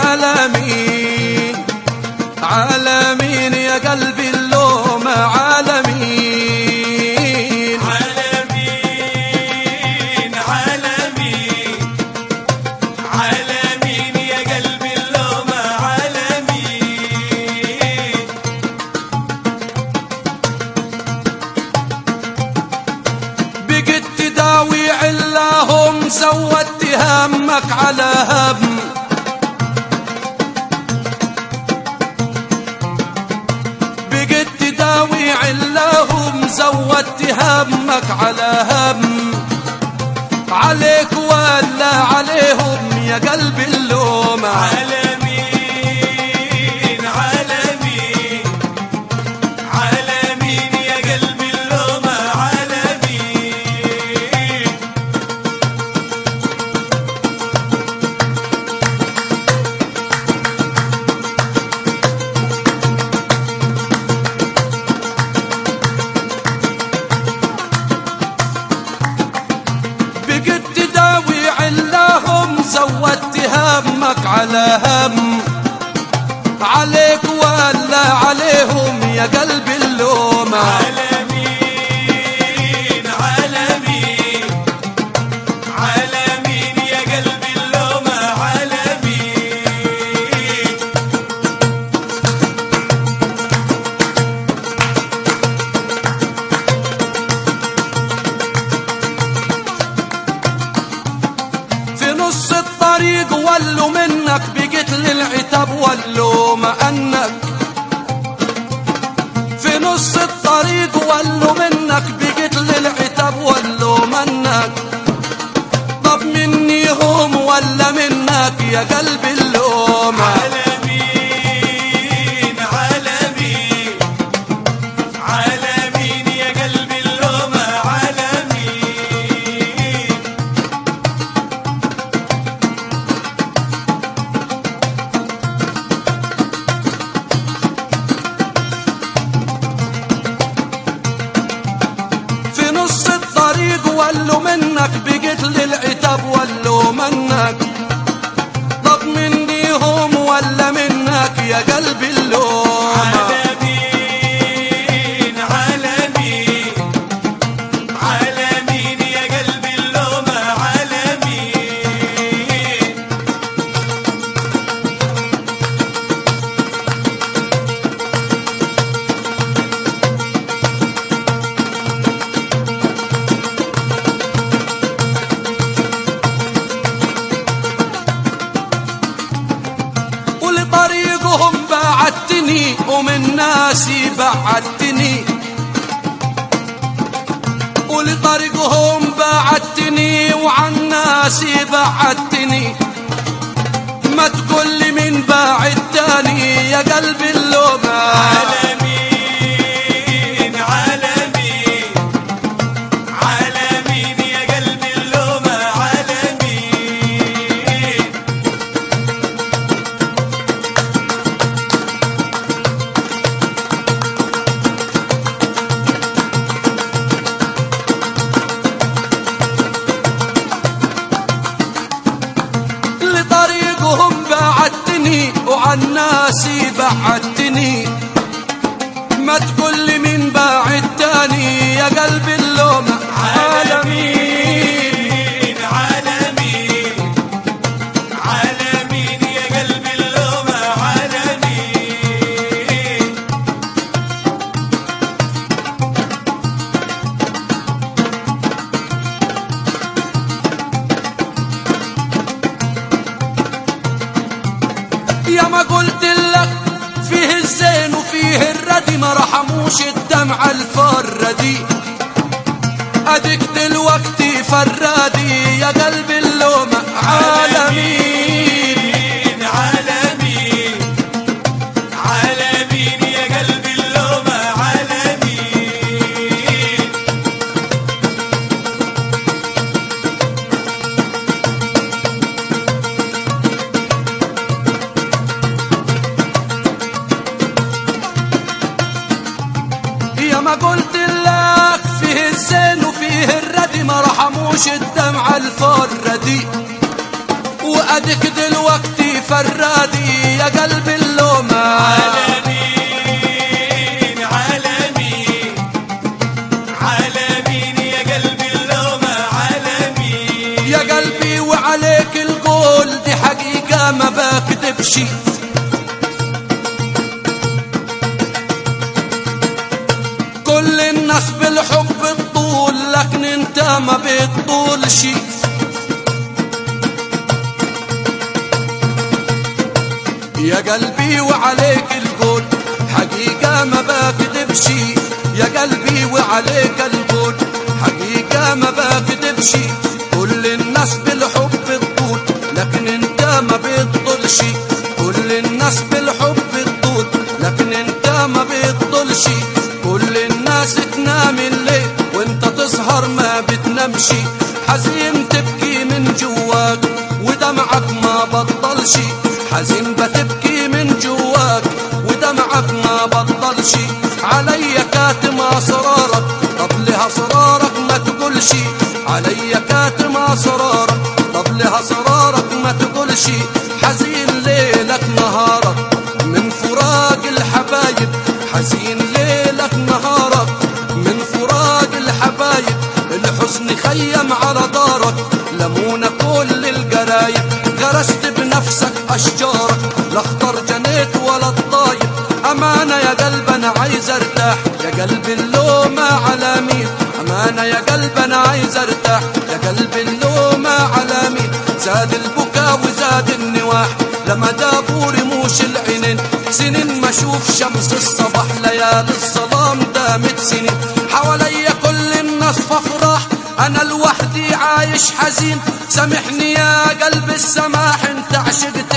عالمين عالمين يا قلبي اللوم عالمين عالمين عالمين عالمين يا قلبي اللوم عالمين بقيت تداوي علاهم زودت همك على هم بقيت تداوي علاهم زودت همك على هم عليك ولا عليهم يا قلبي اللوم عالمين عالمين عالمين يا قلبي اللوم عالمين بقيت تداوي علاهم زودت همك على هم عليك ولا عليهم يا قلبي اللوم عالمين عالمين عالمين يا قلبي اللوم عالمين في نص الطريق ولوا منك بقيت للعتاب واللوم انك في نص الطريق ولوا منك بقيت للعتاب واللوم انك طب مني هم ولا منك يا قلبي اللوم عالمين عالمين عالمين يا قلبي اللوم عالمين في نص الطريق ولوا منك بقيت للعتاب ولوا منك طب مني هم ولا منك يا قلبي اللوم عالمين عالمين عالمين يا قلبي اللوم عالمين ولطريقهم بعدتني ومن ناسي بعدتني ولطريقهم بعدتني وعن ناسي بعدتني ما تقول لي من باعد تاني يا قلبي اللوم عالمين عالمين عالمين يا قلبي اللوم عالمين لطريقهم بعدتني وعن ناسي بعدتني ما تقول لي من باعد تاني يا قلبي اللوم عالمين عالمين عالمين يا قلبي اللوم عالمين يا ما قلت لك فيه الزين وفيه الردي ما رحموش الدمع الفردي اديك دلوقتي فرادي يا قلبي اللوم عالمين عالمين عالمين يا قلبي اللوم عالمين يا ما قلت لك فيه الزين وفيه الردي ما رحموش الدمع الفردي واديك دلوقتي فرادي يا قلب اللومة عالمين عالمين عالمين يا قلبي اللومة عالمين يا قلبي وعليك القول دي حقيقة ما بكذبش كل الناس بالحب تطول لكن انت ما بتطولش يا قلبي وعليك القول حقيقة ما بكذبش يا قلبي وعليك القول حقيقة ما بكذبش كل الناس بالحب تطول لكن انت ما بتطولش كل الناس بالحب تطول لكن انت ما بتطولش كل الناس تنام الليل وانت تسهر ما بتنامش حزين تبكي من جواك ودمعك ما بطلش حزين بتبكي من جواك ودمعك ما بطلش عليا كاتم اسرارك طب لها اسرارك ما تقولش عليا كاتم اسرارك طب لها اسرارك ما تقولش حزين ليلك نهارك من فراق الحبايب حزين ليلك نهارك من فراق الحبايب الحزن خيم على دارك لمونا كل الجرايب غرست بنفسك اشجارك لا اختار جنيت ولا الطايب امانه يا قلب انا عايز ارتاح يا قلب اللومه على مين امانه يا قلب انا عايز ارتاح يا قلب اللومه على مين زاد البكا وزاد النواح لما دابوا رموش العينين سنين ما اشوف شمس الصباح ليالي الظلام دامت سنين حواليا كل الناس فافراح انا لوحدي عايش حزين سامحني يا قلب السماح انت عشقت